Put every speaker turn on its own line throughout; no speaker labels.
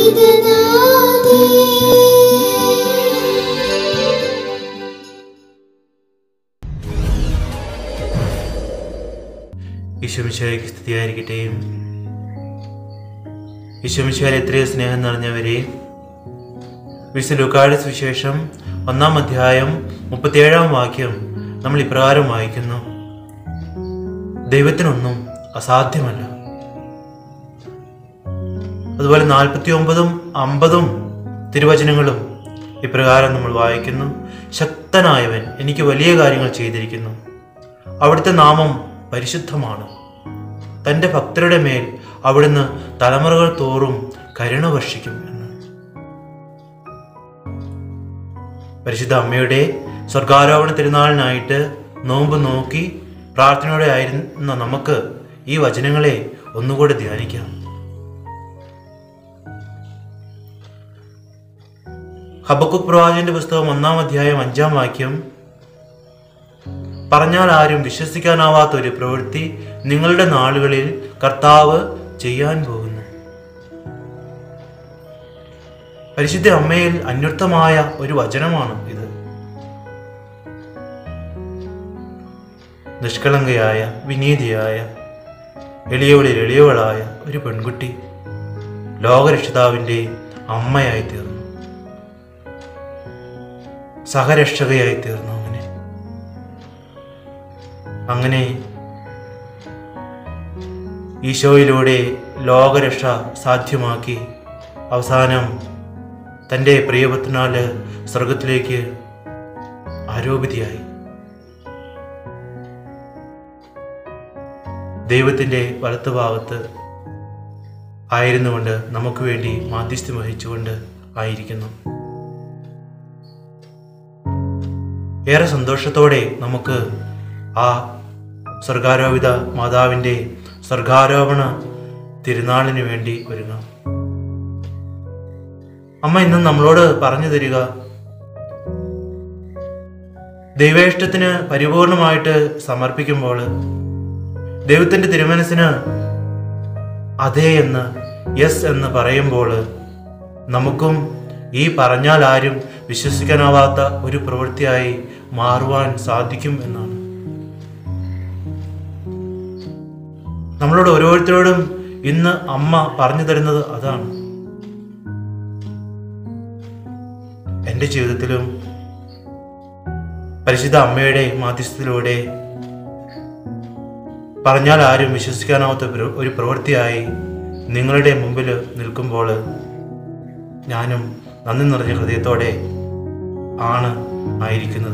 ഈശ്വമിശായ്ക്ക് സ്തുതിയായിരിക്കട്ടെ ഈശ്വമിശാൽ എത്രയോ സ്നേഹം നിറഞ്ഞവരെ വിശുദ്ധ ലുക്കാട് സുവിശേഷം ഒന്നാം അധ്യായം മുപ്പത്തിയേഴാം വാക്യം നമ്മൾ ഇപ്രകാരം വായിക്കുന്നു ദൈവത്തിനൊന്നും അസാധ്യമല്ല അതുപോലെ നാൽപ്പത്തി ഒമ്പതും അമ്പതും തിരുവചനങ്ങളും ഇപ്രകാരം നമ്മൾ വായിക്കുന്നു ശക്തനായവൻ എനിക്ക് വലിയ കാര്യങ്ങൾ ചെയ്തിരിക്കുന്നു അവിടുത്തെ നാമം പരിശുദ്ധമാണ് തൻ്റെ ഭക്തരുടെ മേൽ അവിടുന്ന് തലമുറകൾ തോറും കരുണ വർഷിക്കും എന്ന് പരിശുദ്ധ അമ്മയുടെ സ്വർഗാരോപണ തിരുനാളിനായിട്ട് നോമ്പ് നോക്കി പ്രാർത്ഥനയോടെ ആയിരുന്ന നമുക്ക് ഈ വചനങ്ങളെ ഒന്നുകൂടെ ധ്യാനിക്കാം ഹബക്കുക് പ്രവാചകന്റെ പുസ്തകം ഒന്നാം അധ്യായം അഞ്ചാം വാക്യം പറഞ്ഞാൽ ആരും വിശ്വസിക്കാനാവാത്ത ഒരു പ്രവൃത്തി നിങ്ങളുടെ നാളുകളിൽ കർത്താവ് ചെയ്യാൻ പോകുന്നു പരിശുദ്ധ അമ്മയിൽ അന്വർത്ഥമായ ഒരു വചനമാണ് ഇത് നിഷ്കളങ്കയായ വിനീതിയായ എളിയവളിൽ എളിയവളായ ഒരു പെൺകുട്ടി ലോകരക്ഷിതാവിൻ്റെ അമ്മയായി തീർന്നു സഹരക്ഷകയായി തീർന്നു അങ്ങനെ അങ്ങനെ ഈശോയിലൂടെ ലോകരക്ഷ സാധ്യമാക്കി അവസാനം തൻ്റെ പ്രിയപുത്രനാല് സ്വർഗത്തിലേക്ക് ആരോപിതയായി ദൈവത്തിൻ്റെ വലത്തുഭാഗത്ത് ആയിരുന്നുകൊണ്ട് നമുക്ക് വേണ്ടി മാധ്യസ്ഥ്യം വഹിച്ചുകൊണ്ട് ആയിരിക്കുന്നു ഏറെ സന്തോഷത്തോടെ നമുക്ക് ആ സ്വർഗാരോപിത മാതാവിൻ്റെ സ്വർഗാരോപണ തിരുനാളിന് വേണ്ടി ഒരുങ്ങാം അമ്മ ഇന്ന് നമ്മളോട് പറഞ്ഞു തരിക ദൈവേഷ്ടത്തിന് പരിപൂർണമായിട്ട് സമർപ്പിക്കുമ്പോൾ ദൈവത്തിന്റെ തിരുമനസിന് അതെ എന്ന് യെസ് എന്ന് പറയുമ്പോൾ നമുക്കും ഈ പറഞ്ഞാൽ ആരും വിശ്വസിക്കാനാവാത്ത ഒരു പ്രവൃത്തിയായി മാറുവാൻ സാധിക്കും എന്നാണ് നമ്മളോട് ഓരോരുത്തരോടും ഇന്ന് അമ്മ പറഞ്ഞു തരുന്നത് അതാണ് എൻ്റെ ജീവിതത്തിലും പരിശുദ്ധ അമ്മയുടെ മാധ്യസ്ഥത്തിലൂടെ പറഞ്ഞാൽ ആരും വിശ്വസിക്കാനാവാത്ത ഒരു- ഒരു പ്രവൃത്തിയായി നിങ്ങളുടെ മുമ്പിൽ നിൽക്കുമ്പോൾ ഞാനും നന്ദി നിറഞ്ഞ ഹൃദയത്തോടെ ആണ് ആയിരിക്കുന്നത്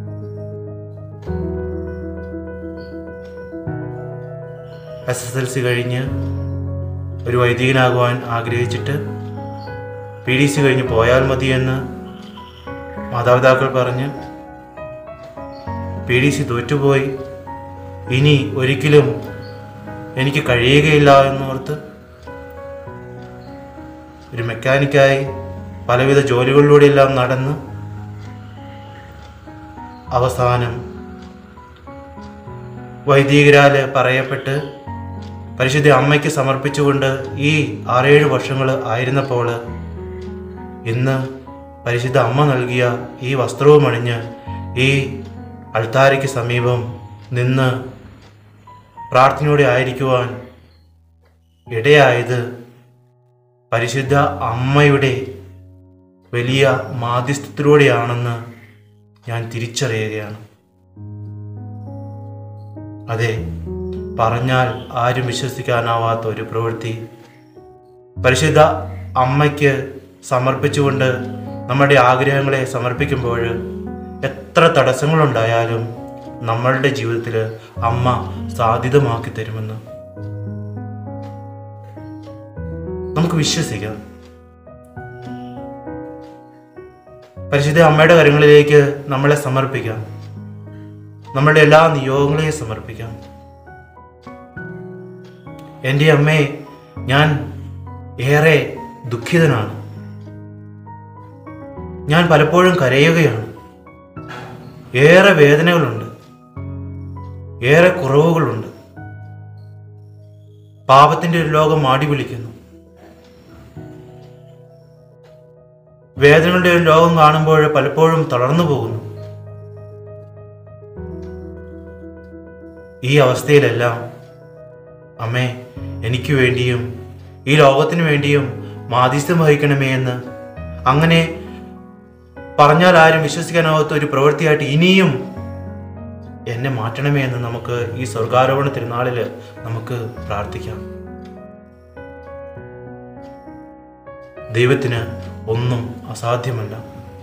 എസ് എസ് എൽ സി കഴിഞ്ഞ് ഒരു വൈദികനാകുവാൻ ആഗ്രഹിച്ചിട്ട് പി ഡി സി കഴിഞ്ഞ് പോയാൽ മതിയെന്ന് മാതാപിതാക്കൾ പറഞ്ഞ് പി ഡി സി തോറ്റുപോയി ഇനി ഒരിക്കലും എനിക്ക് കഴിയുകയില്ല എന്നോർത്ത് ഒരു മെക്കാനിക്കായി പലവിധ ജോലികളിലൂടെയെല്ലാം നടന്ന് അവസാനം വൈദികരാല് പറയപ്പെട്ട് പരിശുദ്ധ അമ്മയ്ക്ക് സമർപ്പിച്ചുകൊണ്ട് ഈ ആറേഴ് വർഷങ്ങൾ ആയിരുന്നപ്പോൾ ഇന്ന് പരിശുദ്ധ അമ്മ നൽകിയ ഈ വസ്ത്രവും അണിഞ്ഞ് ഈ അൾത്താരയ്ക്ക് സമീപം നിന്ന് പ്രാർത്ഥനയോടെ ആയിരിക്കുവാൻ ഇടയായത് പരിശുദ്ധ അമ്മയുടെ വലിയ മാധ്യസ്ഥത്തിലൂടെയാണെന്ന് ഞാൻ തിരിച്ചറിയുകയാണ് അതെ പറഞ്ഞാൽ ആരും വിശ്വസിക്കാനാവാത്ത ഒരു പ്രവൃത്തി പരിശുദ്ധ അമ്മയ്ക്ക് സമർപ്പിച്ചുകൊണ്ട് നമ്മുടെ ആഗ്രഹങ്ങളെ സമർപ്പിക്കുമ്പോൾ എത്ര തടസ്സങ്ങളുണ്ടായാലും നമ്മളുടെ ജീവിതത്തിൽ അമ്മ സാധ്യതമാക്കി തരുമെന്ന് നമുക്ക് വിശ്വസിക്കാം പരിശുദ്ധ അമ്മയുടെ കരങ്ങളിലേക്ക് നമ്മളെ സമർപ്പിക്കാം നമ്മുടെ എല്ലാ നിയോഗങ്ങളെയും സമർപ്പിക്കാം എൻ്റെ അമ്മേ ഞാൻ ഏറെ ദുഃഖിതനാണ് ഞാൻ പലപ്പോഴും കരയുകയാണ് ഏറെ വേദനകളുണ്ട് ഏറെ കുറവുകളുണ്ട് പാപത്തിൻ്റെ ഒരു ലോകം മാടി വിളിക്കുന്നു വേദനകളുടെയും രോഗം കാണുമ്പോൾ പലപ്പോഴും തളർന്നു പോകുന്നു ഈ അവസ്ഥയിലെല്ലാം അമ്മേ എനിക്ക് വേണ്ടിയും ഈ ലോകത്തിന് വേണ്ടിയും മാധ്യസ്ഥം വഹിക്കണമേ എന്ന് അങ്ങനെ പറഞ്ഞാൽ ആരും വിശ്വസിക്കാനാവാത്ത ഒരു പ്രവൃത്തിയായിട്ട് ഇനിയും എന്നെ മാറ്റണമേ എന്ന് നമുക്ക് ഈ സ്വർഗാരോപണ തിരുനാളിൽ നമുക്ക് പ്രാർത്ഥിക്കാം ദൈവത്തിന് ഒന്നും അസാധ്യമല്ല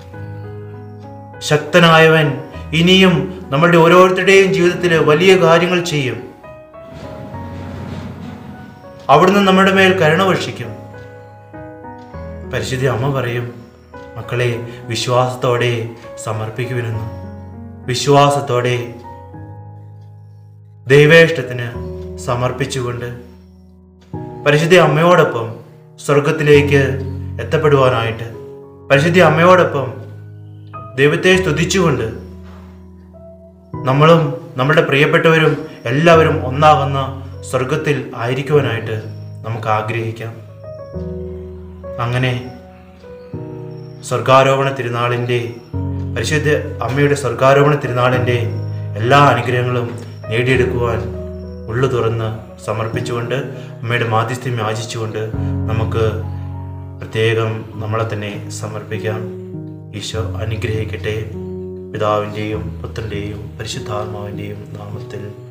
ശക്തനായവൻ ഇനിയും നമ്മളുടെ ഓരോരുത്തരുടെയും ജീവിതത്തിൽ വലിയ കാര്യങ്ങൾ ചെയ്യും അവിടുന്ന് നമ്മുടെ മേൽ കരുണ വർഷിക്കും പരിശുദ്ധ അമ്മ പറയും മക്കളെ വിശ്വാസത്തോടെ സമർപ്പിക്കുവിനെന്ന് വിശ്വാസത്തോടെ ദൈവേഷ്ടത്തിന് സമർപ്പിച്ചുകൊണ്ട് പരിശുദ്ധ അമ്മയോടൊപ്പം സ്വർഗത്തിലേക്ക് എത്തപ്പെടുവാനായിട്ട് പരിശുദ്ധ അമ്മയോടൊപ്പം ദൈവത്തെ സ്തുതിച്ചുകൊണ്ട് നമ്മളും നമ്മുടെ പ്രിയപ്പെട്ടവരും എല്ലാവരും ഒന്നാകുന്ന സ്വർഗത്തിൽ ആയിരിക്കുവാനായിട്ട് നമുക്ക് ആഗ്രഹിക്കാം അങ്ങനെ സ്വർഗാരോപണ തിരുനാളിൻ്റെ പരിശുദ്ധ അമ്മയുടെ സ്വർഗാരോപണ തിരുനാളിൻ്റെ എല്ലാ അനുഗ്രഹങ്ങളും നേടിയെടുക്കുവാൻ ഉള്ളു തുറന്ന് സമർപ്പിച്ചുകൊണ്ട് അമ്മയുടെ മാധ്യസ്ഥ്യം യാചിച്ചുകൊണ്ട് നമുക്ക് പ്രത്യേകം നമ്മളെ തന്നെ സമർപ്പിക്കാം ഈശോ അനുഗ്രഹിക്കട്ടെ പിതാവിൻ്റെയും പുത്രൻ്റെയും പരിശുദ്ധാത്മാവിൻ്റെയും നാമത്തിൽ